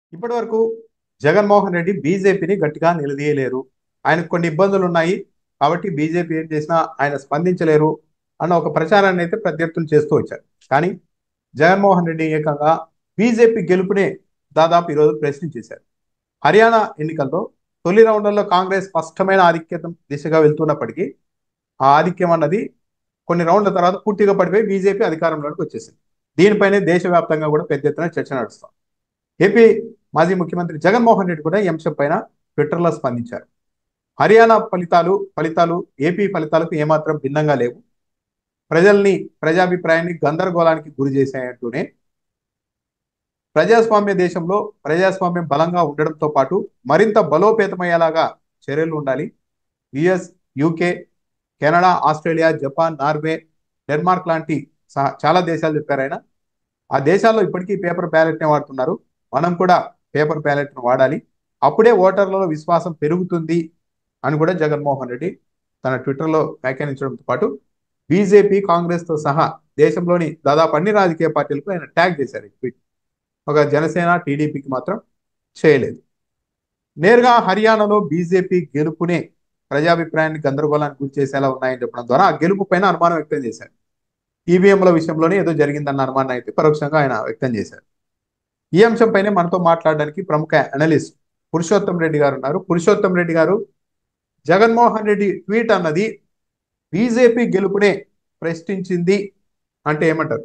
ఇప్పటి వరకు జగన్మోహన్ రెడ్డి బీజేపీని గట్టిగా నిలదీయలేరు ఆయనకు కొన్ని ఇబ్బందులు ఉన్నాయి కాబట్టి బీజేపీ ఏం చేసినా ఆయన స్పందించలేరు అన్న ఒక ప్రచారాన్ని అయితే ప్రత్యర్థులు చేస్తూ వచ్చారు కానీ జగన్మోహన్ రెడ్డి ఏకంగా బీజేపీ గెలుపునే దాదాపు ఈరోజు ప్రశ్నించేశారు హర్యానా ఎన్నికల్లో తొలి రౌండ్లలో కాంగ్రెస్ స్పష్టమైన ఆధిక్యత దిశగా వెళ్తున్నప్పటికీ ఆ ఆధిక్యం అన్నది కొన్ని రౌండ్ల తర్వాత పూర్తిగా పడిపోయి బీజేపీ అధికారంలోకి వచ్చేసింది దీనిపైనే దేశవ్యాప్తంగా కూడా పెద్ద ఎత్తున చర్చ నడుస్తాం ఏపీ మాజీ ముఖ్యమంత్రి జగన్మోహన్ రెడ్డి కూడా ఈ అంశం పైన ట్విట్టర్లో స్పందించారు హర్యానా ఫలితాలు ఫలితాలు ఏపీ ఫలితాలకు ఏమాత్రం భిన్నంగా లేవు ప్రజల్ని ప్రజాభిప్రాయాన్ని గందరగోళానికి గురి చేశాయంటూనే ప్రజాస్వామ్య దేశంలో ప్రజాస్వామ్యం బలంగా ఉండడంతో పాటు మరింత బలోపేతమయ్యేలాగా చర్యలు ఉండాలి US UK Canada Australia Japan Norway Denmark లాంటి సహా చాలా దేశాలు చెప్పారు ఆయన ఆ దేశాల్లో ఇప్పటికీ పేపర్ బ్యాలెట్నే వాడుతున్నారు మనం కూడా పేపర్ బ్యాలెట్ను వాడాలి అప్పుడే ఓటర్లలో విశ్వాసం పెరుగుతుంది అని కూడా జగన్మోహన్ రెడ్డి తన ట్విట్టర్లో వ్యాఖ్యానించడంతో పాటు బీజేపీ కాంగ్రెస్తో సహా దేశంలోని దాదాపు అన్ని రాజకీయ పార్టీలకు ఆయన ట్యాగ్ చేశారు ఈ ట్వీట్ ఒక జనసేన టీడీపీకి మాత్రం చేయలేదు నేరుగా హర్యానాలో బీజేపీ గెలుపునే ప్రజాభిప్రాయాన్ని గందరగోళానికి గురి చేసేలా ఉన్నాయని చెప్పడం ద్వారా ఆ గెలుపు పైన అనుమానం వ్యక్తం చేశారు ఈవీఎంల విషయంలోనే ఏదో జరిగిందన్న అనుమానం అయితే పరోక్షంగా ఆయన వ్యక్తం చేశారు ఈ అంశంపైనే మనతో మాట్లాడడానికి ప్రముఖ అనలిస్ట్ పురుషోత్తం రెడ్డి గారు ఉన్నారు పురుషోత్తం రెడ్డి గారు జగన్మోహన్ రెడ్డి ట్వీట్ అన్నది బీజేపీ గెలుపునే ప్రశ్నించింది అంటే ఏమంటారు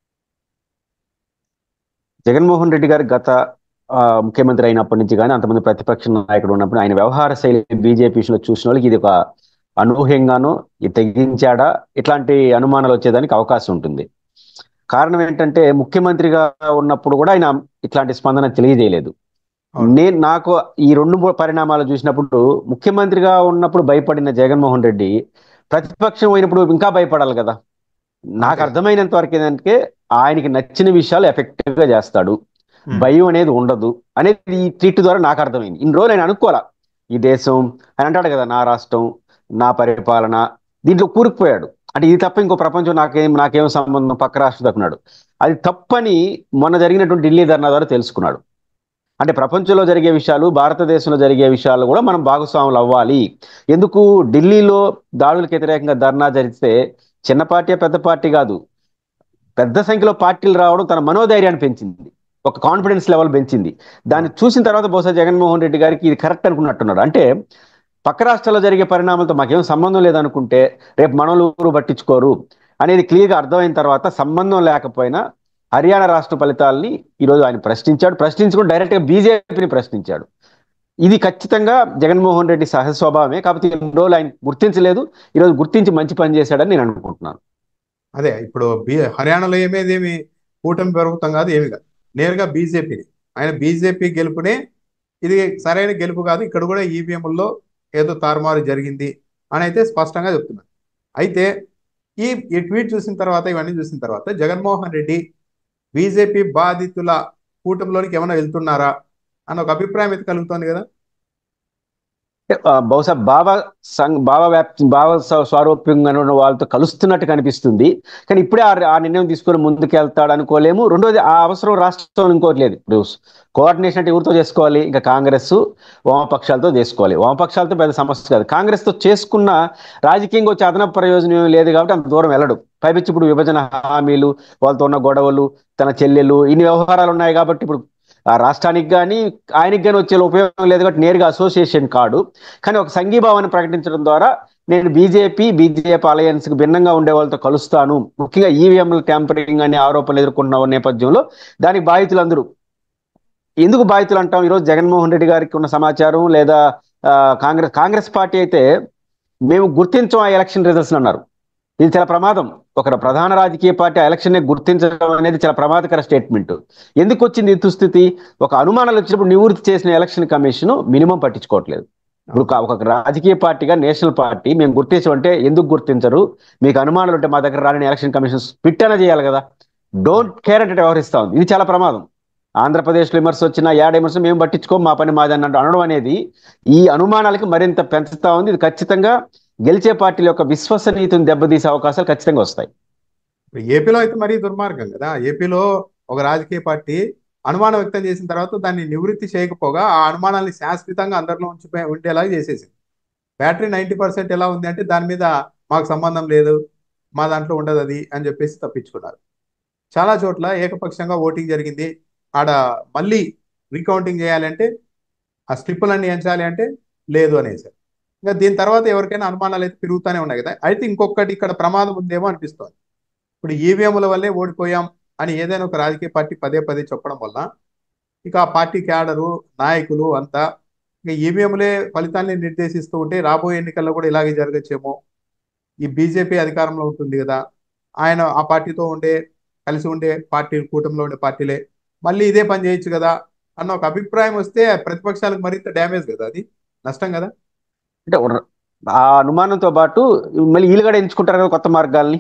జగన్మోహన్ రెడ్డి గారు గత ఆ, ముఖ్యమంత్రి అయినప్పటి నుంచి కానీ అంతమంది ప్రతిపక్ష నాయకుడు ఉన్నప్పుడు ఆయన వ్యవహార శైలి బీజేపీ లో చూసిన వాళ్ళకి ఇది ఒక అనూహ్యంగానూ ఇది తెగించాడా ఇట్లాంటి అనుమానాలు వచ్చేదానికి అవకాశం ఉంటుంది కారణం ఏంటంటే ముఖ్యమంత్రిగా ఉన్నప్పుడు కూడా ఆయన ఇట్లాంటి స్పందన తెలియజేయలేదు అవును. నేను నాకు ఈ రెండు మూడు పరిణామాలు చూసినప్పుడు ముఖ్యమంత్రిగా ఉన్నప్పుడు భయపడిన జగన్మోహన్ రెడ్డి ప్రతిపక్షం అయినప్పుడు ఇంకా భయపడాలి కదా నాకు అంతే. అర్థమైనంత వరకు ఏంటంటే ఆయనకి నచ్చిన విషయాలు ఎఫెక్టివ్ గా చేస్తాడు Hmm. భయం అనేది ఉండదు అనేది ఈ ట్వీట్ ద్వారా నాకు అర్థమైంది ఇన్ని రోజులు ఆయన అనుకోవాలా ఈ దేశం ఆయన అంటాడు కదా నా రాష్ట్రం నా పరిపాలన దీంట్లో కూరుకుపోయాడు అంటే ఇది తప్ప ఇంకో ప్రపంచం నాకేం నాకేం సంబంధం పక్క రాష్ట్రం తప్పున్నాడు అది తప్పని మొన్న జరిగినటువంటి ఢిల్లీ ధర్నా ద్వారా తెలుసుకున్నాడు అంటే ప్రపంచంలో జరిగే విషయాలు భారతదేశంలో జరిగే విషయాలు కూడా మనం భాగస్వాములు అవ్వాలి ఎందుకు ఢిల్లీలో దాడులకు వ్యతిరేకంగా ధర్నా జరిగితే చిన్న పార్టీ పెద్ద పార్టీ కాదు పెద్ద సంఖ్యలో పార్టీలు రావడం తన మనోధైర్యాన్ని పెంచింది ఒక కాన్ఫిడెన్స్ లెవెల్ పెంచింది దాన్ని చూసిన తర్వాత బహుశా జగన్మోహన్ రెడ్డి గారికి ఇది కరెక్ట్ అనుకున్నట్టున్నాడు అంటే పక్క రాష్ట్రాల్లో జరిగే పరిణామాలతో మాకేం సంబంధం లేదనుకుంటే రేపు మనోళ్ళు ఊరు పట్టించుకోరు అనేది క్లియర్గా అర్థమైన తర్వాత సంబంధం లేకపోయినా హర్యానా రాష్ట్ర ఫలితాలని ఈరోజు ఆయన ప్రశ్నించాడు ప్రశ్నించుకుని డైరెక్ట్గా బీజేపీని ప్రశ్నించాడు ఇది ఖచ్చితంగా జగన్మోహన్ రెడ్డి సహజ స్వభావమే కాకపోతే ఈ రోజులు ఆయన గుర్తించలేదు ఈరోజు గుర్తించి మంచి పని చేశాడని నేను అనుకుంటున్నాను అదే ఇప్పుడు బీ హర్యానాలో ఏమేది ఏమి కూటమి ప్రభుత్వం కాదు ఏమి కాదు నేరుగా బీజేపీని ఆయన బీజేపీ గెలుపునే ఇది సరైన గెలుపు కాదు ఇక్కడ కూడా ఈవీఎంల్లో ఏదో తారుమారు జరిగింది అని అయితే స్పష్టంగా చెప్తున్నారు అయితే ఈ ఈ ట్వీట్ చూసిన తర్వాత ఇవన్నీ చూసిన తర్వాత జగన్మోహన్ రెడ్డి బీజేపీ బాధితుల కూటమిలోనికి ఏమైనా వెళ్తున్నారా అన్న ఒక అభిప్రాయం అయితే కలుగుతోంది కదా ఆ, బహుశా భావ సం భావ వ్యాప్తి భావ స్వ- స్వారూప్యంగా ఉన్న వాళ్ళతో కలుస్తున్నట్టు కనిపిస్తుంది కానీ ఇప్పుడే ఆ ఆ నిర్ణయం తీసుకొని ముందుకు వెళ్తాడు అనుకోలేము రెండోది ఆ అవసరం రాష్ట్రం ఇంకోటి లేదు ఇప్పుడు కోఆర్డినేషన్ అంటే ఎవరితో చేసుకోవాలి ఇంకా కాంగ్రెస్ వామపక్షాలతో చేసుకోవాలి వామపక్షాలతో పెద్ద సమస్య కాదు కాంగ్రెస్ తో చేసుకున్న రాజకీయంగా వచ్చే అదనపు ప్రయోజనం ఏమీ లేదు కాబట్టి అంత దూరం వెళ్ళడు పైపించి ఇప్పుడు విభజన హామీలు వాళ్ళతో ఉన్న గొడవలు తన చెల్లెలు ఇన్ని వ్యవహారాలు ఉన్నాయి కాబట్టి ఇప్పుడు ఆ రాష్ట్రానికి కానీ ఆయనకి కానీ వచ్చే ఉపయోగం లేదు కాబట్టి నేరుగా అసోసియేషన్ కాడు కానీ ఒక సంఘీభావాన్ని ప్రకటించడం ద్వారా నేను బీజేపీ బీజేపీ అలయన్స్ కి భిన్నంగా ఉండే వాళ్ళతో కలుస్తాను ముఖ్యంగా ఈవీఎంల ట్యాంపరింగ్ అనే ఆరోపణలు ఎదుర్కొన్న నేపథ్యంలో దానికి బాధితులందరూ ఎందుకు బాధితులు అంటాం ఈరోజు జగన్మోహన్ రెడ్డి గారికి ఉన్న సమాచారం లేదా ఆ, కాంగ్రెస్ కాంగ్రెస్ పార్టీ అయితే మేము గుర్తించం ఆ ఎలక్షన్ రిజల్ట్స్ అన్నారు ఇది చాలా ప్రమాదం ఒక ప్రధాన రాజకీయ పార్టీ ఆ ఎలక్షన్ ని గుర్తించడం అనేది చాలా ప్రమాదకర స్టేట్మెంట్ ఎందుకు వచ్చింది ఈ దుస్థితి ఒక అనుమానాలు వచ్చినప్పుడు నివృత్తి చేసిన ఎలక్షన్ కమిషన్ మినిమం పట్టించుకోవట్లేదు ఇప్పుడు ఒక- ఒక రాజకీయ పార్టీగా నేషనల్ పార్టీ మేము గుర్తించమంటే ఎందుకు గుర్తించరు మీకు అనుమానాలు ఉంటే మా దగ్గర రాని ఎలక్షన్ కమిషన్ పిట్టన చేయాలి కదా డోంట్ కేర్ అంటే వ్యవహరిస్తా ఉంది ఇది చాలా ప్రమాదం ఆంధ్రప్రదేశ్లో విమర్శ వచ్చినా ఏడ విమర్శ మేము పట్టించుకో మా పని మాది అన్నట్టు అనడం అనేది ఈ అనుమానాలకి మరింత పెంచుతా ఉంది ఇది ఖచ్చితంగా గెలిచే పార్టీల యొక్క విశ్వసనీయతను దెబ్బతీసే అవకాశాలు ఖచ్చితంగా వస్తాయి ఇప్పుడు ఏపీలో అయితే మరీ దుర్మార్గం కదా ఏపీలో ఒక రాజకీయ పార్టీ అనుమానం వ్యక్తం చేసిన తర్వాత దాన్ని నివృత్తి చేయకపోగా ఆ అనుమానాన్ని శాశ్వతంగా అందరిలో ఉంచి ఉండేలాగా చేసేసింది బ్యాటరీ నైంటీ పర్సెంట్ ఎలా ఉంది అంటే దాని మీద మాకు సంబంధం లేదు మా దాంట్లో ఉండదు అది అని చెప్పేసి తప్పించుకున్నారు చాలా చోట్ల ఏకపక్షంగా ఓటింగ్ జరిగింది ఆడ మళ్ళీ రీకౌంటింగ్ చేయాలంటే ఆ స్లిప్పులన్నీ ఎంచాలి అంటే లేదు అనేసారు ఇంకా దీని తర్వాత ఎవరికైనా అనుమానాలు అయితే పెరుగుతూనే ఉన్నాయి కదా అయితే ఇంకొకటి ఇక్కడ ప్రమాదం ఉందేమో అనిపిస్తోంది ఇప్పుడు ఈవీఎంల వల్లే ఓడిపోయాం అని ఏదైనా ఒక రాజకీయ పార్టీ పదే పదే చెప్పడం వల్ల ఇక ఆ పార్టీ క్యాడరు నాయకులు అంతా ఇక ఈవీఎంలే ఫలితాన్ని నిర్దేశిస్తూ ఉంటే రాబోయే ఎన్నికల్లో కూడా ఇలాగే జరగచ్చేమో ఈ బీజేపీ అధికారంలో ఉంటుంది కదా ఆయన ఆ పార్టీతో ఉండే కలిసి ఉండే పార్టీ కూటమిలో ఉండే పార్టీలే మళ్ళీ ఇదే పని చేయొచ్చు కదా అన్న ఒక అభిప్రాయం వస్తే ప్రతిపక్షాలకు మరింత డ్యామేజ్ కదా అది నష్టం కదా అంటే ఉర్ర- ఆ అనుమానంతో పాటు మళ్ళీ వీళ్ళు కూడా ఎంచుకుంటారు కదా కొత్త మార్గాల్ని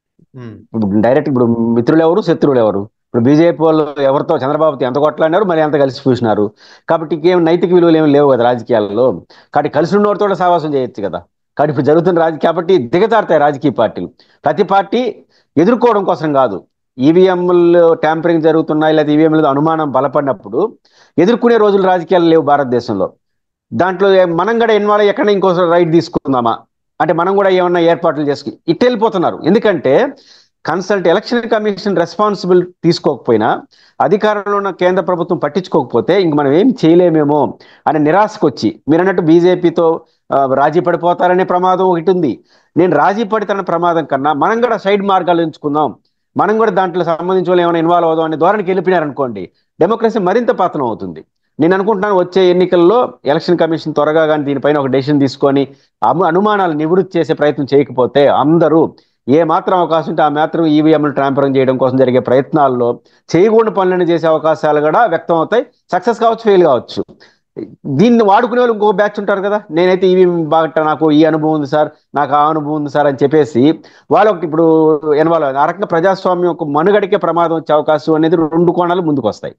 ఇప్పుడు డైరెక్ట్ ఇప్పుడు మిత్రులు ఎవరు శత్రువులు ఎవరు ఇప్పుడు బీజేపీ వాళ్ళు ఎవరితో చంద్రబాబుతో ఎంత కొట్లాడినారు మరి ఎంత కలిసి చూసినారు కాబట్టి ఇంకేం నైతిక విలువలు ఏమి లేవు కదా రాజకీయాల్లో కాబట్టి కలిసి ఉన్నవారితో కూడా సావాసం చేయొచ్చు కదా కాబట్టి ఇప్పుడు జరుగుతున్న రాజకీయ కాబట్టి దిగజారుతాయి రాజకీయ పార్టీలు ప్రతి పార్టీ ఎదుర్కోవడం కోసం కాదు ఈవీఎంలు ట్యాంపరింగ్ జరుగుతున్నాయి లేదా ఈవీఎంల అనుమానం బలపడినప్పుడు ఎదుర్కొనే రోజులు రాజకీయాలు లేవు భారతదేశంలో దాంట్లో ఏ- మనం కూడా ఇన్వాల్వ్ ఎక్కడ ఇంకో రైట్ తీసుకుందామా అంటే మనం కూడా ఏమన్నా ఏర్పాట్లు చేసుకుని ఇట్టు వెళ్ళిపోతున్నారు ఎందుకంటే కన్సల్ట్ ఎలక్షన్ కమిషన్ రెస్పాన్సిబిల్ తీసుకోకపోయినా అధికారంలో ఉన్న కేంద్ర ప్రభుత్వం పట్టించుకోకపోతే ఇంక మనం ఏం చేయలేమేమో అనే నిరాశకు వచ్చి మీరు అన్నట్టు బీజేపీతో రాజీ పడిపోతారనే ప్రమాదం ఒకటి ఉంది నేను రాజీ పడితేనే ప్రమాదం కన్నా మనం కూడా సైడ్ మార్గాలు ఎంచుకుందాం మనం కూడా దాంట్లో సంబంధించిన వాళ్ళు ఏమైనా ఇన్వాల్వ్ అవుదాం అనే ధోరణికి వెళ్ళిపోయినారనుకోండి డెమోక్రసీ మరింత పతనం అవుతుంది నేను అనుకుంటున్నాను వచ్చే ఎన్నికల్లో ఎలక్షన్ కమిషన్ త్వరగా కానీ దీనిపైన ఒక డెసిషన్ తీసుకొని అను అనుమానాలు నివృత్తి చేసే ప్రయత్నం చేయకపోతే అందరూ ఏ మాత్రం అవకాశం ఉంటే ఆ మాత్రం ఈవీఎంలు ట్రాంపరింగ్ చేయడం కోసం జరిగే ప్రయత్నాల్లో చేయకూడని పనులను చేసే అవకాశాలు కూడా వ్యక్తం అవుతాయి సక్సెస్ కావచ్చు ఫెయిల్ కావచ్చు దీన్ని వాడుకునే వాళ్ళు ఇంకో బ్యాచ్ ఉంటారు కదా నేనైతే ఈవీఎం బాగా నాకు ఈ అనుభవం ఉంది సార్ నాకు ఆ అనుభవం ఉంది సార్ అని చెప్పేసి వాళ్ళకి ఇప్పుడు ఇన్వాల్వ్ అయ్యారు. ఆ రకంగా ప్రజాస్వామ్యం ఒక మనుగడికే ప్రమాదం వచ్చే అవకాశం అనేది రెండు కోణాలు ముందుకు వస్తాయి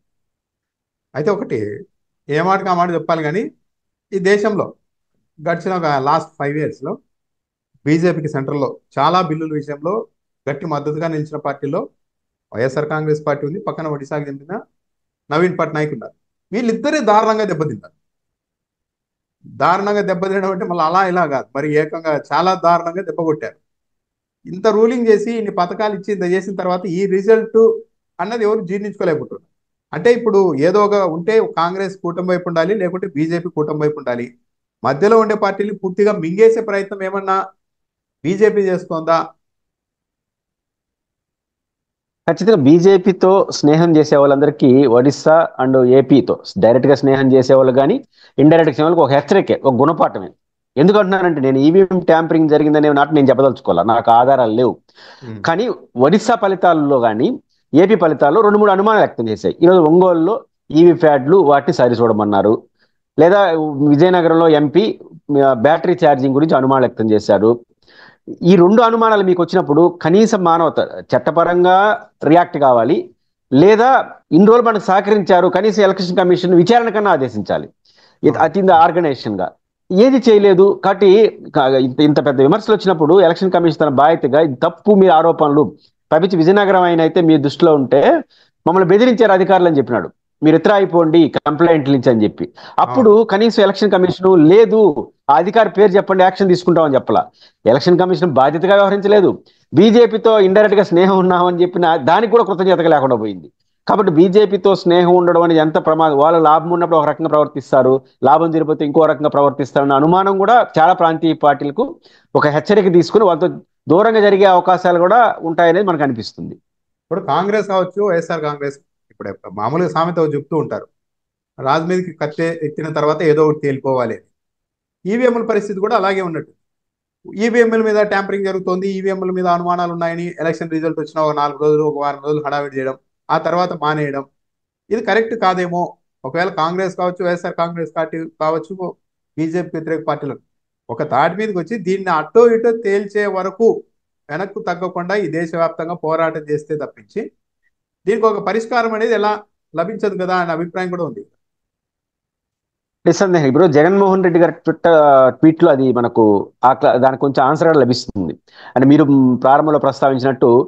అయితే ఒకటి ఏ మాటకి ఆ మాట చెప్పాలి కానీ ఈ దేశంలో గడిచిన ఒక లాస్ట్ ఫైవ్ ఇయర్స్లో బీజేపీకి సెంట్రల్లో చాలా బిల్లుల విషయంలో గట్టి మద్దతుగా నిలిచిన పార్టీలో వైఎస్ఆర్ కాంగ్రెస్ పార్టీ ఉంది పక్కన ఒడిశాకు చెందిన నవీన్ పట్నాయక్ ఉన్నారు వీళ్ళిద్దరే దారుణంగా దెబ్బతిన్నారు దారుణంగా దెబ్బతినడం అంటే మళ్ళీ అలా ఇలా కాదు మరి ఏకంగా చాలా దారుణంగా దెబ్బ కొట్టారు ఇంత రూలింగ్ చేసి ఇన్ని పథకాలు ఇచ్చి ఇంత చేసిన తర్వాత ఈ రిజల్ట్ అన్నది ఎవరు జీర్ణించుకోలేకపోతున్నారు అంటే ఇప్పుడు ఏదో ఒక ఉంటే కాంగ్రెస్ కూటమి వైపు ఉండాలి లేకుంటే బీజేపీ కూటమి వైపు ఉండాలి మధ్యలో ఉండే పార్టీలు పూర్తిగా మింగేసే ప్రయత్నం ఏమన్నా బీజేపీ చేస్తోందా ఖచ్చితంగా బీజేపీతో స్నేహం చేసే వాళ్ళందరికీ ఒడిస్సా అండ్ ఏపీతో డైరెక్ట్ గా స్నేహం చేసే వాళ్ళు కానీ ఇండైరెక్ట్ చేసే వాళ్ళకి ఒక హెచ్చరికే ఒక గుణపాఠమే ఎందుకు అంటున్నానంటే నేను ఈవీఎం ట్యాంపరింగ్ జరిగిందనే నాటి నేను చెప్పదలుచుకోవాలి నాకు ఆధారాలు లేవు కానీ ఒడిస్సా ఫలితాల్లో కానీ ఏపీ ఫలితాల్లో రెండు మూడు అనుమానాలు వ్యక్తం చేశాయి ఈరోజు ఒంగోలులో ఈవీ ప్యాడ్లు వాటిని సరి చూడమన్నారు లేదా విజయనగరంలో ఎంపీ బ్యాటరీ ఛార్జింగ్ గురించి అనుమానాలు వ్యక్తం చేశారు ఈ రెండు అనుమానాలు మీకు వచ్చినప్పుడు కనీసం మానవత చట్టపరంగా రియాక్ట్ కావాలి లేదా ఇన్ని రోజులు మనకు సహకరించారు కనీసం ఎలక్షన్ కమిషన్ విచారణ కన్నా ఆదేశించాలి అతింద ఆర్గనైజేషన్ గా ఏది చేయలేదు కాబట్టి క- ఇంత- ఇంత పెద్ద విమర్శలు వచ్చినప్పుడు ఎలక్షన్ కమిషన్ తన బాధ్యతగా ఇది తప్పు మీ ఆరోపణలు పైపించి విజయనగరం ఆయన అయితే మీ దృష్టిలో ఉంటే మమ్మల్ని బెదిరించారు అధికారులు అని చెప్పినాడు మీరు ఇతర అయిపోండి కంప్లైంట్లు ఇచ్చి అని చెప్పి అప్పుడు కనీసం ఎలక్షన్ కమిషన్ లేదు ఆ అధికారి పేరు చెప్పండి యాక్షన్ తీసుకుంటామని చెప్పలా ఎలక్షన్ కమిషన్ బాధ్యతగా వ్యవహరించలేదు బీజేపీతో ఇండైరెక్ట్ గా స్నేహం ఉన్నామని చెప్పిన దానికి కూడా కృతజ్ఞతగా లేకుండా పోయింది కాబట్టి బీజేపీతో స్నేహం ఉండడం అనేది ఎంత ప్రమాదం వాళ్ళు లాభం ఉన్నప్పుడు ఒక రకంగా ప్రవర్తిస్తారు లాభం జరిగిపోతే ఇంకో రకంగా ప్రవర్తిస్తారన్న అనుమానం కూడా చాలా ప్రాంతీయ పార్టీలకు ఒక హెచ్చరిక తీసుకుని వాళ్ళతో దూరంగా జరిగే అవకాశాలు కూడా ఉంటాయనేది మనకు అనిపిస్తుంది ఇప్పుడు కాంగ్రెస్ కావచ్చు వైఎస్ఆర్ కాంగ్రెస్ ఇప్పుడు మామూలుగా సామెత ఒకటి చెప్తూ ఉంటారు రాజు మీదకి కత్తి ఎత్తిన తర్వాత ఏదో ఒకటి తేలిపోవాలి అని ఈవీఎంల పరిస్థితి కూడా అలాగే ఉన్నట్టు ఈవీఎంల మీద ట్యాంపరింగ్ జరుగుతోంది ఈవీఎంల మీద అనుమానాలు ఉన్నాయని ఎలక్షన్ రిజల్ట్ వచ్చిన ఒక నాలుగు రోజులు ఒక వారం రోజులు హడావిడి చేయడం ఆ తర్వాత మానేయడం ఇది కరెక్ట్ కాదేమో ఒకవేళ కాంగ్రెస్ కావచ్చు వైఎస్ఆర్ కాంగ్రెస్ పార్టీ కావచ్చు బీజేపీ వ్యతిరేక పార్టీలు ఒక తాటి మీదకి వచ్చి దీన్ని అటో ఇటో తేల్చే వరకు వెనక్కు తగ్గకుండా ఈ దేశవ్యాప్తంగా పోరాటం చేస్తే తప్పించి దీనికి ఒక పరిష్కారం అనేది ఎలా లభించదు కదా అనే అభిప్రాయం కూడా ఉంది నిస్సందేహం ఇప్పుడు జగన్మోహన్ రెడ్డి గారి ట్విట్ట ట్వీట్ లో అది మనకు ఆ క్లా- దానికి కొంచెం ఆన్సర్ కూడా లభిస్తుంది అంటే మీరు మ్, ప్రారంభంలో ప్రస్తావించినట్టు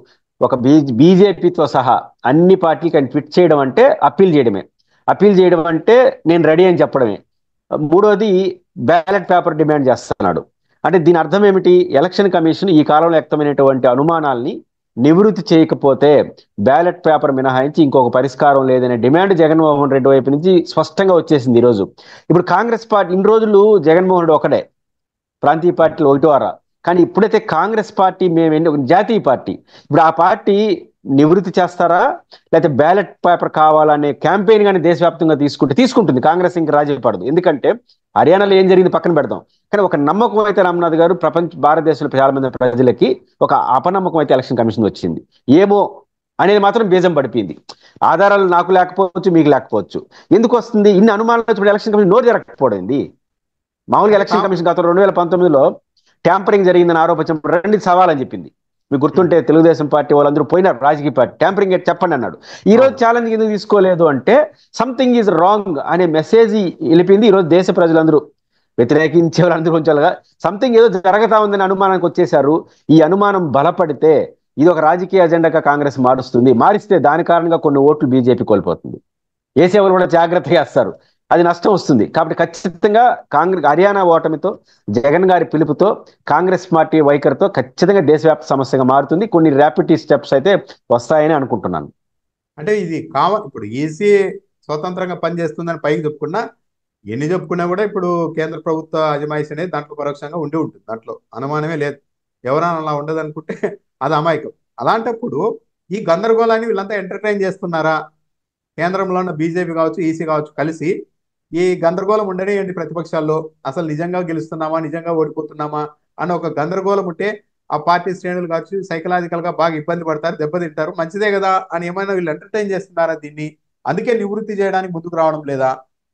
ఒక బీజేపీతో సహా అన్ని పార్టీలకి ఆయన ట్విట్ చేయడం అంటే అప్పీల్ చేయడమే అప్పీల్ చేయడం అంటే నేను రెడీ అని చెప్పడమే మూడోది బ్యాలెట్ పేపర్ డిమాండ్ చేస్తున్నాడు అంటే దీని అర్థం ఏమిటి ఎలక్షన్ కమిషన్ ఈ కాలంలో వ్యక్తమైనటువంటి అనుమానాల్ని నివృత్తి చేయకపోతే బ్యాలెట్ పేపర్ మినహాయించి ఇంకొక పరిష్కారం లేదనే డిమాండ్ జగన్మోహన్ రెడ్డి వైపు నుంచి స్పష్టంగా వచ్చేసింది ఈరోజు ఇప్పుడు కాంగ్రెస్ పార్టీ ఇన్ని రోజులు జగన్మోహన్ రెడ్డి ఒకడే ప్రాంతీయ పార్టీలు ఒకటి వారా కానీ ఇప్పుడైతే కాంగ్రెస్ పార్టీ మేము ఎన్ని జాతీయ పార్టీ ఇప్పుడు ఆ పార్టీ నివృత్తి చేస్తారా లేకపోతే బ్యాలెట్ పేపర్ కావాలనే క్యాంపెయిన్ కానీ దేశవ్యాప్తంగా తీసుకుంటే తీసుకుంటుంది కాంగ్రెస్ ఇంకా రాజీ పడదు ఎందుకంటే హర్యానాలో ఏం జరిగింది పక్కన పెడదాం కానీ ఒక నమ్మకం అయితే రామ్నాథ్ గారు ప్రపంచ భారతదేశంలో చాలా మంది ప్రజలకి ఒక అపనమ్మకం అయితే ఎలక్షన్ కమిషన్ వచ్చింది ఏమో అనేది మాత్రం బీజం పడిపోయింది ఆధారాలు నాకు లేకపోవచ్చు మీకు లేకపోవచ్చు ఎందుకు వస్తుంది ఇన్ని అనుమానాలు వచ్చినప్పుడు ఎలక్షన్ కమిషన్ నోరు జరగకపోవడం మామూలుగా ఎలక్షన్ కమిషన్ గత రెండు వేల పంతొమ్మిదిలో ట్యాంపరింగ్ జరిగిందని ఆరోపించినప్పుడు రెండు సవాల్ అని చెప్పింది మీకు గుర్తుంటే తెలుగుదేశం పార్టీ వాళ్ళందరూ పోయినారు రాజకీయ పార్టీ ట్యాంపరింగ్ చెప్పండి అన్నాడు ఈ రోజు ఛాలెంజ్ ఎందుకు తీసుకోలేదు అంటే సంథింగ్ ఈజ్ రాంగ్ అనే మెసేజ్ వెళ్ళిపోయింది ఈ రోజు దేశ ప్రజలందరూ వ్యతిరేకించే వాళ్ళందరూ కొంచెం సంథింగ్ ఏదో జరగతా ఉందని అనుమానానికి వచ్చేసారు ఈ అనుమానం బలపడితే ఇది ఒక రాజకీయ అజెండాగా కాంగ్రెస్ మారుస్తుంది మారిస్తే దాని కారణంగా కొన్ని ఓట్లు బీజేపీ కోల్పోతుంది వేసేవాళ్ళు కూడా జాగ్రత్తగా వేస్తారు అది నష్టం వస్తుంది కాబట్టి ఖచ్చితంగా కాంగ్రెస్ హర్యానా ఓటమితో జగన్ గారి పిలుపుతో కాంగ్రెస్ పార్టీ వైఖరితో ఖచ్చితంగా దేశవ్యాప్త సమస్యగా మారుతుంది కొన్ని ర్యాపిడ్ స్టెప్స్ అయితే వస్తాయని అనుకుంటున్నాను అంటే ఇది కామన్ ఇప్పుడు ఈసీ స్వతంత్రంగా పనిచేస్తుందని పైకి చెప్పుకున్నా ఎన్ని చెప్పుకున్నా కూడా ఇప్పుడు కేంద్ర ప్రభుత్వ అజమాయిషి అనేది దాంట్లో పరోక్షంగా ఉండి ఉంటుంది దాంట్లో అనుమానమే లేదు ఎవరైనా అలా ఉండదు అనుకుంటే అది అమాయకం అలాంటప్పుడు ఈ గందరగోళాన్ని వీళ్ళంతా ఎంటర్టైన్ చేస్తున్నారా కేంద్రంలో ఉన్న బీజేపీ కావచ్చు ఈసీ కావచ్చు కలిసి ఈ గందరగోళం ఉండనే ఏంటి ప్రతిపక్షాల్లో అసలు నిజంగా గెలుస్తున్నామా నిజంగా ఓడిపోతున్నామా అని ఒక గందరగోళం ఉంటే ఆ పార్టీ శ్రేణులు కావచ్చు సైకలాజికల్ గా బాగా ఇబ్బంది పడతారు దెబ్బతింటారు మంచిదే కదా అని ఏమైనా వీళ్ళు ఎంటర్టైన్ చేస్తున్నారా దీన్ని అందుకే నివృత్తి చేయడానికి ముందుకు రావడం లేదా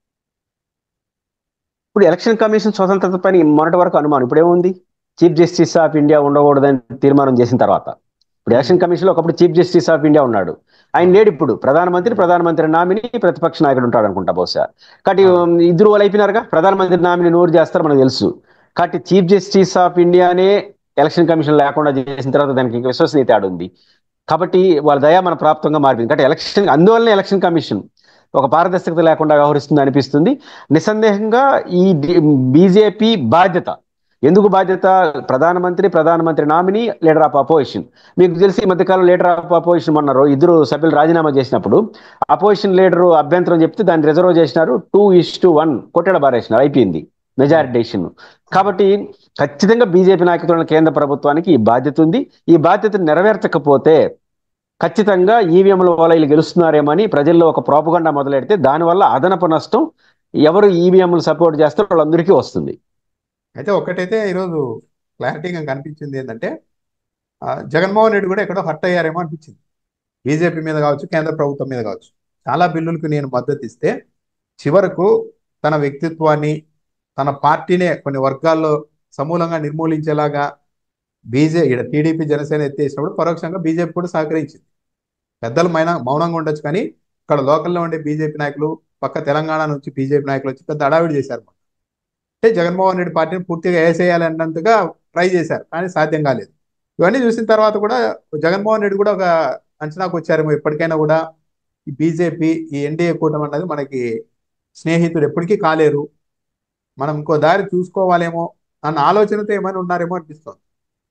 ఇప్పుడు ఎలక్షన్ కమిషన్ స్వతంత్రత పని మొన్నటి వరకు అనుమానం ఇప్పుడు ఏముంది చీఫ్ జస్టిస్ ఆఫ్ ఇండియా ఉండకూడదని తీర్మానం చేసిన తర్వాత ఇప్పుడు ఎలక్షన్ కమిషన్ లో ఒకప్పుడు చీఫ్ జస్టిస్ ఆఫ్ ఇండియా ఉన్నాడు ఆయన లేడు ఇప్పుడు ప్రధానమంత్రి ప్రధానమంత్రి నామిని ప్రతిపక్ష నాయకుడు ఉంటాడు అనుకుంటా బహుశా కాబట్టి ఇద్దరు వాళ్ళు అయిపోయినారుగా ప్రధానమంత్రి నామిని నోరు చేస్తారు మనకు తెలుసు కాబట్టి చీఫ్ జస్టిస్ ఆఫ్ ఇండియానే ఎలక్షన్ కమిషన్ లేకుండా చేసిన తర్వాత దానికి ఇంకా విశ్వసనీయత ఆడు ఉంది కాబట్టి వాళ్ళ దయా మన ప్రాప్తంగా మారిపోయింది కాబట్టి ఎలక్షన్ అందువల్లనే ఎలక్షన్ కమిషన్ ఒక పారదర్శకత లేకుండా వ్యవహరిస్తుంది అనిపిస్తుంది నిస్సందేహంగా ఈ బీజేపీ బాధ్యత ఎందుకు బాధ్యత ప్రధానమంత్రి ప్రధానమంత్రి నామినీ లీడర్ ఆఫ్ అపోజిషన్ మీకు తెలిసి ఈ మధ్యకాలం లీడర్ ఆఫ్ అపోజిషన్ మొన్నారు ఇద్దరు సభ్యులు రాజీనామా చేసినప్పుడు అపోజిషన్ లీడర్ అభ్యంతరం చెప్తే దాన్ని రిజర్వ్ చేసినారు టూ ఇస్ టు వన్ కొట్టడ బారేసినారు అయిపోయింది మెజారిటీ డెసిషన్ కాబట్టి ఖచ్చితంగా బీజేపీ నాయకుల కేంద్ర ప్రభుత్వానికి ఈ బాధ్యత ఉంది ఈ బాధ్యతను నెరవేర్చకపోతే ఖచ్చితంగా ఈవీఎంల వల్ల వీళ్ళు గెలుస్తున్నారేమని ప్రజల్లో ఒక ప్రోపగండా మొదలెడితే దానివల్ల అదనపు నష్టం ఎవరు ఈవీఎంలు సపోర్ట్ చేస్తారో వాళ్ళందరికీ వస్తుంది అయితే ఒకటైతే ఈరోజు క్లారిటీగా కనిపించింది ఏంటంటే జగన్మోహన్ రెడ్డి కూడా ఎక్కడో హర్ట్ అయ్యారేమో అనిపించింది బీజేపీ మీద కావచ్చు కేంద్ర ప్రభుత్వం మీద కావచ్చు చాలా బిల్లులకు నేను మద్దతు ఇస్తే చివరకు తన వ్యక్తిత్వాన్ని తన పార్టీనే కొన్ని వర్గాల్లో సమూలంగా నిర్మూలించేలాగా బీజే ఇక్కడ టీడీపీ జనసేన ఎత్తేసినప్పుడు పరోక్షంగా బీజేపీ కూడా సహకరించింది పెద్దలు మైన మౌనంగా ఉండొచ్చు కానీ ఇక్కడ లోకల్లో ఉండే బీజేపీ నాయకులు పక్క తెలంగాణ నుంచి బీజేపీ నాయకులు వచ్చి పెద్ద అడావిడి చేశారు అంటే జగన్మోహన్ రెడ్డి పార్టీని పూర్తిగా వేసేయాలి అన్నంతగా ట్రై చేశారు కానీ సాధ్యం కాలేదు ఇవన్నీ చూసిన తర్వాత కూడా జగన్మోహన్ రెడ్డి కూడా ఒక అంచనాకు వచ్చారేమో ఎప్పటికైనా కూడా ఈ బీజేపీ ఈ ఎన్డీఏ కూటమి అన్నది మనకి స్నేహితుడు ఎప్పటికీ కాలేరు మనం ఇంకో దారి చూసుకోవాలేమో అన్న ఆలోచనతో ఏమైనా ఉన్నారేమో అనిపిస్తుంది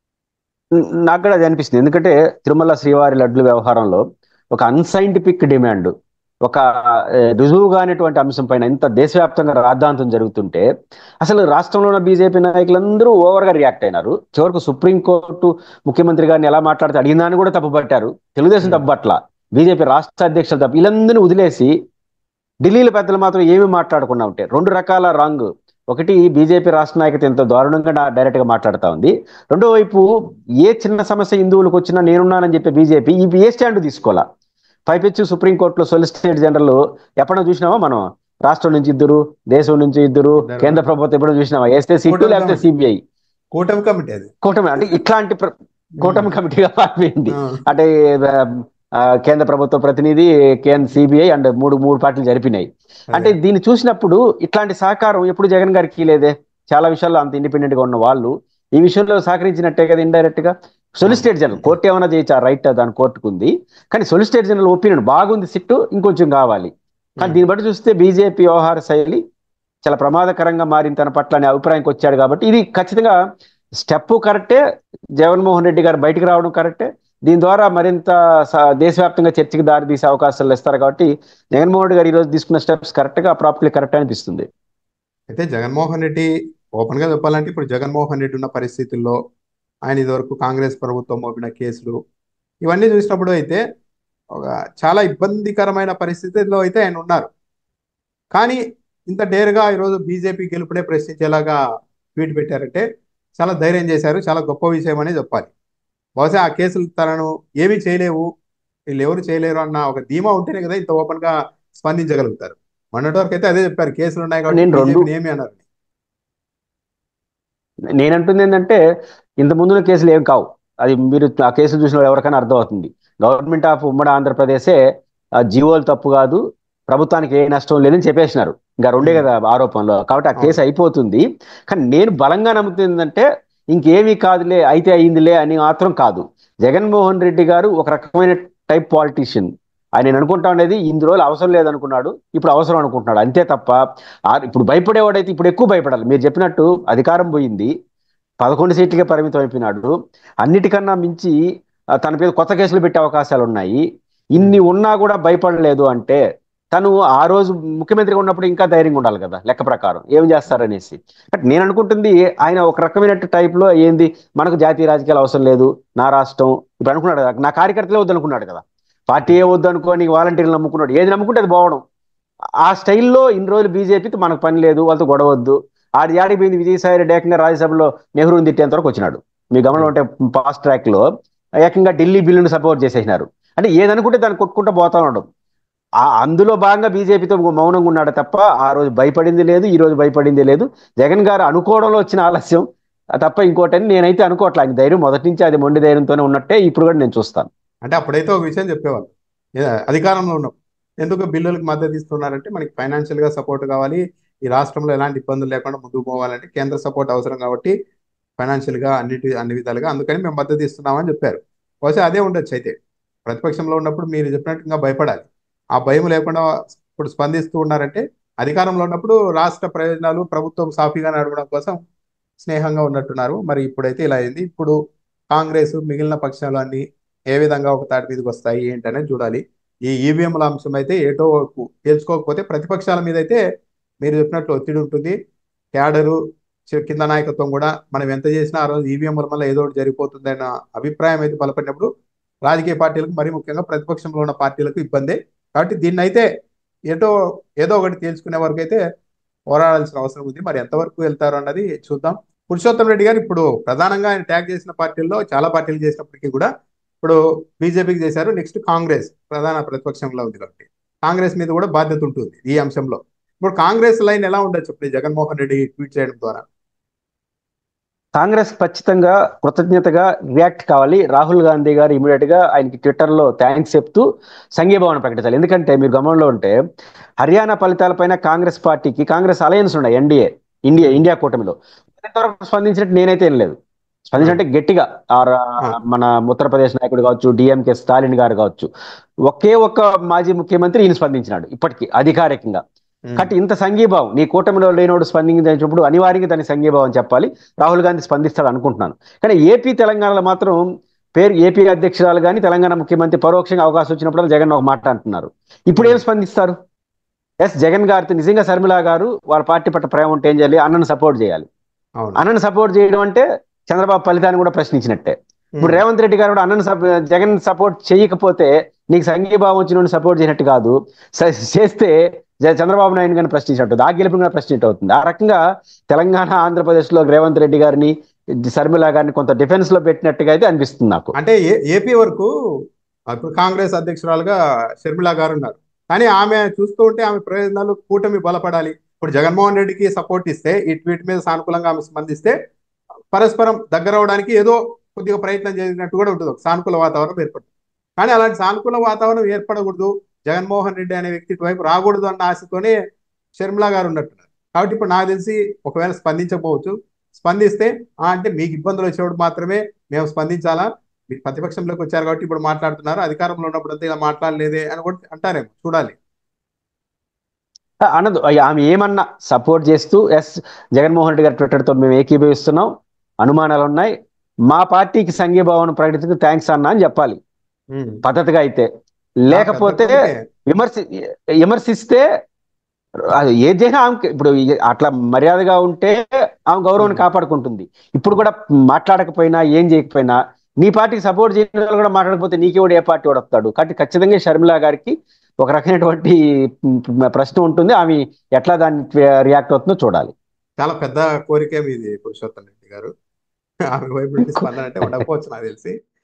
నాకు కూడా అది అనిపిస్తుంది ఎందుకంటే తిరుమల శ్రీవారి లడ్లు వ్యవహారంలో ఒక అన్సైంటిఫిక్ డిమాండ్ ఒక రుజువుగానేటువంటి అంశం పైన ఇంత దేశవ్యాప్తంగా రాద్ధాంతం జరుగుతుంటే అసలు రాష్ట్రంలో ఉన్న బీజేపీ నాయకులందరూ ఓవర్గా రియాక్ట్ అయినారు చివరకు సుప్రీంకోర్టు ముఖ్యమంత్రి గారిని ఎలా మాట్లాడితే అడిగిందని కూడా తప్పుపట్టారు తెలుగుదేశం తప్పుపట్ల బీజేపీ రాష్ట్ర అధ్యక్షులు తప్పు వీళ్ళందరినీ వదిలేసి ఢిల్లీలో పెద్దలు మాత్రం ఏమి మాట్లాడకుండా ఉంటే రెండు రకాల రాంగ్ ఒకటి బీజేపీ రాష్ట్ర నాయకత ఎంతో దారుణంగా డైరెక్ట్ గా మాట్లాడుతా ఉంది రెండో వైపు ఏ చిన్న సమస్య హిందువులకు వచ్చినా నేనున్నానని చెప్పే బీజేపీ ఈ ఏ స్టాండ్ తీసుకోవాలా పైపెచ్చు సుప్రీంకోర్టులో సొలిసిటేట్ జనరల్ ఎప్పుడో చూసినామా మనం రాష్ట్రం నుంచి ఇద్దరు దేశం నుంచి ఇద్దరు కేంద్ర ప్రభుత్వం ఎప్పుడో చూసినామా వేస్తే సిట్టు లేకపోతే సిబిఐ కూటమి కమిటీ అది కూటమి అంటే ఇట్లాంటి కూటమి కమిటీగా మారిపోయింది అంటే కేంద్ర ప్రభుత్వ ప్రతినిధి కేంద్ర సిబిఐ అండ్ మూడు మూడు పార్టీలు జరిపినాయి అంటే దీన్ని చూసినప్పుడు ఇట్లాంటి సహకారం ఎప్పుడు జగన్ గారికి లేదే చాలా విషయాల్లో అంత ఇండిపెండెంట్ గా ఉన్న వాళ్ళు ఈ విషయంలో సహకరించినట్టే కదా ఇండైరెక్ట్ గా సొలిసిటేట్ జనరల్ కోర్టు ఏమైనా చేయొచ్చు ఆ రైట్ దాని కోర్టుకు ఉంది కానీ సొలిసిటేట్ జనరల్ ఒపీనియన్ బాగుంది సిట్టు ఇంకొంచెం కావాలి కానీ దీన్ని బట్టి చూస్తే బీజేపీ వ్యవహార శైలి చాలా ప్రమాదకరంగా మారింది తన పట్ల అనే అభిప్రాయానికి వచ్చాడు కాబట్టి ఇది ఖచ్చితంగా స్టెప్ కరెక్టే జగన్మోహన్ రెడ్డి గారు బయటికి రావడం కరెక్టే దీని ద్వారా మరింత స- దేశవ్యాప్తంగా చర్చకి దారి తీసే అవకాశాలు ఇస్తారు కాబట్టి జగన్మోహన్ రెడ్డి గారు ఈ రోజు తీసుకున్న స్టెప్స్ కరెక్ట్ గా ప్రాపర్లీ కరెక్ట్ అనిపిస్తుంది అయితే జగన్మోహన్ రెడ్డి ఓపెన్ గా చెప్పాలంటే ఇప్పుడు జగన్మోహన్ రెడ్డి ఉన్న పరిస్థితుల్లో ఆయన ఇదివరకు కాంగ్రెస్ ప్రభుత్వం మోపిన కేసులు ఇవన్నీ చూసినప్పుడు అయితే ఒక చాలా ఇబ్బందికరమైన పరిస్థితిలో అయితే ఆయన ఉన్నారు కానీ ఇంత డేరుగా ఈరోజు బీజేపీ గెలుపునే ప్రశ్నించేలాగా ట్వీట్ పెట్టారంటే చాలా ధైర్యం చేశారు చాలా గొప్ప విషయం అనే చెప్పాలి బహుశా ఆ కేసులు తనను ఏమీ చేయలేవు వీళ్ళు ఎవరు చేయలేరు అన్న ఒక ధీమా ఉంటేనే కదా ఇంత ఓపెన్ గా స్పందించగలుగుతారు మొన్నటి వరకు అయితే అదే చెప్పారు కేసులు ఉన్నాయి కాబట్టి నేను రెండు- బీజేపీని ఏమి అన్నారు నేనంటుంది ఏంటంటే ఇంత ముందున్న కేసులు ఏం కావు అది మీరు ఆ కేసులు చూసిన వాళ్ళు ఎవరికైనా అర్థమవుతుంది గవర్నమెంట్ ఆఫ్ ఉమ్మడి ఆంధ్రప్రదేశే ఆ జీవోలు తప్పు కాదు ప్రభుత్వానికి ఏ నష్టం లేదని చెప్పేసినారు ఇంకా రెండే కదా ఆరోపణలు కాబట్టి ఆ కేసు అయిపోతుంది కానీ నేను బలంగా నమ్ముతుంది ఏంటంటే ఇంకేమీ కాదులే అయితే అయిందిలే అని మాత్రం కాదు జగన్మోహన్ రెడ్డి గారు ఒక రకమైన టైప్ పాలిటీషియన్ ఆయన నేను అనుకుంటా ఉండేది ఇన్ని రోజులు అవసరం లేదనుకున్నాడు ఇప్పుడు అవసరం అనుకుంటున్నాడు అంతే తప్ప ఆ- ఇప్పుడు భయపడేవాడైతే ఇప్పుడు ఎక్కువ భయపడాలి మీరు చెప్పినట్టు అధికారం పోయింది పదకొండు సీట్లకే పరిమితం అయిపోయినాడు అన్నిటికన్నా మించి ఆ, తన మీద కొత్త కేసులు పెట్టే అవకాశాలు ఉన్నాయి ఇన్ని ఉన్నా కూడా భయపడలేదు అంటే తను ఆ రోజు ముఖ్యమంత్రిగా ఉన్నప్పుడు ఇంకా ధైర్యంగా ఉండాలి కదా లెక్క ప్రకారం ఏం చేస్తారనేసి బట్ నేను అనుకుంటుంది ఆయన ఒక రకమైన టైప్ లో ఏంది మనకు జాతీయ రాజకీయాలు అవసరం లేదు నా రాష్ట్రం ఇప్పుడు అనుకున్నాడు కదా నా కార్యకర్తలే వద్దనుకున్నాడు కదా పార్టీ ఏ వద్దు అనుకోని వాలంటీర్లు నమ్ముకున్నాడు ఏది నమ్ముకుంటే అది పోవడం ఆ స్టైల్లో ఇన్ని రోజులు బీజేపీతో మనకు పని లేదు వాళ్ళతో గొడవద్దు ఆడి యాడికి పోయింది విజయసాయి రెడ్డి ఏకంగా రాజ్యసభలో నెహ్రూని తిట్టేంత వరకు వచ్చినాడు మీ గమనంలో ఉంటే ఫాస్ట్ ట్రాక్ లో ఏకంగా ఢిల్లీ బిల్లును సపోర్ట్ చేసేసినారు అంటే ఏదనుకుంటే దాన్ని కొట్టుకుంటూ పోతా ఉండడం ఆ అందులో భాగంగా బీజేపీతో మౌనంగా ఉన్నాడు తప్ప ఆ రోజు భయపడింది లేదు ఈ రోజు భయపడింది లేదు జగన్ గారు అనుకోవడంలో వచ్చిన ఆలస్యం ఆ తప్ప ఇంకోటని నేనైతే అనుకోవట్లే ఆయన ధైర్యం మొదటి నుంచి అది మొండి ధైర్యంతోనే ఉన్నట్టే ఇప్పుడు కూడా నేను చూస్తాను అంటే అప్పుడైతే ఒక విషయం చెప్పేవాళ్ళు ఏ, అధికారంలో ఉన్నప్పుడు ఎందుకు బిల్లులకు మద్దతు ఇస్తున్నారంటే మనకి ఫైనాన్షియల్ గా సపోర్ట్ కావాలి ఈ రాష్ట్రంలో ఎలాంటి ఇబ్బందులు లేకుండా ముందుకు పోవాలంటే కేంద్ర సపోర్ట్ అవసరం కాబట్టి ఫైనాన్షియల్ గా అన్నిటి అన్ని విధాలుగా అందుకని మేము మద్దతు ఇస్తున్నామని చెప్పారు బహుశా అదే ఉండొచ్చు అయితే ప్రతిపక్షంలో ఉన్నప్పుడు మీరు చెప్పినట్టుగా భయపడాలి ఆ భయం లేకుండా ఇప్పుడు స్పందిస్తూ ఉన్నారంటే అధికారంలో ఉన్నప్పుడు రాష్ట్ర ప్రయోజనాలు ప్రభుత్వం సాఫీగా నడవడం కోసం స్నేహంగా ఉన్నట్టున్నారు మరి ఇప్పుడైతే ఇలా అయింది ఇప్పుడు కాంగ్రెస్ మిగిలిన పక్షాలు అన్ని ఏ విధంగా ఒక తాటి మీదకి వస్తాయి ఏంటనేది చూడాలి ఈ ఈవీఎంల అంశం అయితే ఏటో వరకు తేల్చుకోకపోతే ప్రతిపక్షాల మీద అయితే మీరు చెప్పినట్లు ఒత్తిడి ఉంటుంది క్యాడరు చి- కింద నాయకత్వం కూడా మనం ఎంత చేసినా ఆ రోజు ఈవీఎంల వల్ల ఏదో ఒకటి జరిగిపోతుంది అన్న అభిప్రాయం అయితే బలపడినప్పుడు రాజకీయ పార్టీలకు మరి ముఖ్యంగా ప్రతిపక్షంలో ఉన్న పార్టీలకు ఇబ్బందే కాబట్టి దీన్ని అయితే ఏటో ఏదో ఒకటి తేల్చుకునే వరకు అయితే పోరాడాల్సిన అవసరం ఉంది మరి ఎంతవరకు వెళ్తారు అన్నది చూద్దాం పురుషోత్తం రెడ్డి గారు ఇప్పుడు ప్రధానంగా ఆయన ట్యాగ్ చేసిన పార్టీల్లో చాలా పార్టీలు చేసినప్పటికీ కూడా ఇప్పుడు బీజేపీకి చేశారు నెక్స్ట్ కాంగ్రెస్ ప్రధాన ప్రతిపక్షంలో ఉంది కాబట్టి కాంగ్రెస్ మీద కూడా బాధ్యత ఉంటుంది ఈ అంశంలో ఇప్పుడు కాంగ్రెస్ లైన్ ఎలా ఉండొచ్చు ఇప్పుడు ఈ జగన్మోహన్ రెడ్డి ట్వీట్ చేయడం ద్వారా కాంగ్రెస్ ఖచ్చితంగా కృతజ్ఞతగా రియాక్ట్ కావాలి రాహుల్ గాంధీ గారు ఇమీడియట్ గా ఆయనకి ట్విట్టర్ లో థ్యాంక్స్ చెప్తూ సంఘీభావన ప్రకటించాలి ఎందుకంటే మీరు గమనంలో ఉంటే హర్యానా ఫలితాలపైన కాంగ్రెస్ పార్టీకి కాంగ్రెస్ అలయన్స్ ఉన్నాయి ఎన్డీఏ ఇండియా ఇండియా కూటమిలో ఇంతవరకు స్పందించినట్టు నేనైతే ఏం లేదు స్పందించినట్టే గట్టిగా ఆ రా- మన ఉత్తరప్రదేశ్ నాయకుడు కావచ్చు డిఎంకే స్టాలిన్ గారు కావచ్చు ఒకే ఒక్క మాజీ ముఖ్యమంత్రి ఈయన స్పందించినాడు ఇప్పటికీ అధికారికంగా కాబట్టి ఇంత సంఘీభావం నీ కూటమిలో లేనోడు స్పందించినప్పుడు అనివార్యంగా దానికి సంఘీభావం చెప్పాలి రాహుల్ గాంధీ స్పందిస్తాడు అనుకుంటున్నాను కానీ ఏపీ తెలంగాణలో మాత్రం పేరు ఏపీ అధ్యక్షురాలు కానీ తెలంగాణ ముఖ్యమంత్రి పరోక్షంగా అవకాశం వచ్చినప్పుడు జగన్ ఒక మాట అంటున్నారు ఇప్పుడు ఏం స్పందిస్తారు ఎస్ జగన్ గారితో నిజంగా శర్మిల గారు వాళ్ళ పార్టీ పట్ల ప్రేమ ఉంటే ఏం చేయాలి అన్నను సపోర్ట్ చేయాలి అవును అన్నను సపోర్ట్ చేయడం అంటే చంద్రబాబు ఫలితాన్ని కూడా ప్రశ్నించినట్టే ఇప్పుడు రేవంత్ రెడ్డి గారు కూడా అన్నను సప- జగన్ సపోర్ట్ చేయకపోతే నీకు సంఘీభావం వచ్చిన సపోర్ట్ చేయనట్టు కాదు స- చేస్తే జ- చంద్రబాబు నాయుడు గారిని ప్రశ్నించినట్టు ఆ గెలుపు కూడా ప్రశ్నించట్టు అవుతుంది ఆ రకంగా తెలంగాణ ఆంధ్రప్రదేశ్ లో రేవంత్ రెడ్డి గారిని శర్మిల గారిని కొంత డిఫెన్స్ లో పెట్టినట్టుగా అయితే అనిపిస్తుంది నాకు అంటే ఏ- ఏపీ వరకు ఇప్పుడు కాంగ్రెస్ అధ్యక్షురాలుగా షర్మిల గారు ఉన్నారు కానీ ఆమె చూస్తూ ఉంటే ఆమె ప్రయోజనాలు కూటమి బలపడాలి ఇప్పుడు జగన్మోహన్ రెడ్డికి సపోర్ట్ ఇస్తే ఈ ట్వీట్ మీద సానుకూలంగా ఆమె స్పందిస్తే పరస్పరం దగ్గర అవడానికి ఏదో కొద్దిగా ప్రయత్నం చేసినట్టు కూడా ఉంటుంది ఒక సానుకూల వాతావరణం ఏర్పడుతుంది కానీ అలాంటి సానుకూల వాతావరణం ఏర్పడకూడదు జగన్మోహన్ రెడ్డి అనే వ్యక్తి వైపు రాకూడదు అన్న ఆశతోనే షర్మిల గారు ఉన్నట్టున్నారు కాబట్టి ఇప్పుడు నాకు తెలిసి ఒకవేళ స్పందించకపోవచ్చు స్పందిస్తే "ఆ, అంటే మీకు ఇబ్బందులు వచ్చినప్పుడు మాత్రమే మేము స్పందించాలా మీరు ప్రతిపక్షంలోకి వచ్చారు కాబట్టి ఇప్పుడు మాట్లాడుతున్నారు అధికారంలో ఉన్నప్పుడు అంతా ఇలా మాట్లాడలేదే అని కూడా అంటారేమో చూడాలి అనదు ఆమె ఏమన్నా సపోర్ట్ చేస్తూ ఎస్ జగన్మోహన్ రెడ్డి గారి ట్విట్టర్తో మేము ఏకీభవిస్తున్నాం అనుమానాలు ఉన్నాయి మా పార్టీకి సంఘీభావం ప్రకటించుకు థ్యాంక్స్ అన్నా అని చెప్పాలి ఉమ్. పద్ధతిగా అయితే లేకపోతే అందుకే విమర్శి విమర్శిస్తే అది ఏది చేసినా ఆమెకి ఇప్పుడు ఈ- అట్లా మర్యాదగా ఉంటే ఆమె గౌరవాన్ని Hmm. కాపాడుకుంటుంది ఇప్పుడు కూడా మాట్లాడకపోయినా ఏం చేయకపోయినా నీ పార్టీకి సపోర్ట్ చేయని వాళ్ళు కూడా మాట్లాడకపోతే నీకెవడు ఏ పార్టీ వాడు వస్తాడు కాబట్టి ఖచ్చితంగా షర్మిల గారికి ఒక రకమైనటువంటి మ్, ప్రశ్న ఉంటుంది ఆమె ఎట్లా దాన్ని రియాక్ట్ అవుతుందో చూడాలి చాలా పెద్ద కోరికే మీది పురుషోత్తం రెడ్డి గారు ఆమె వైపు నుండి స్పందన అంటే ఉండకపోవచ్చు నాకు తెలిసి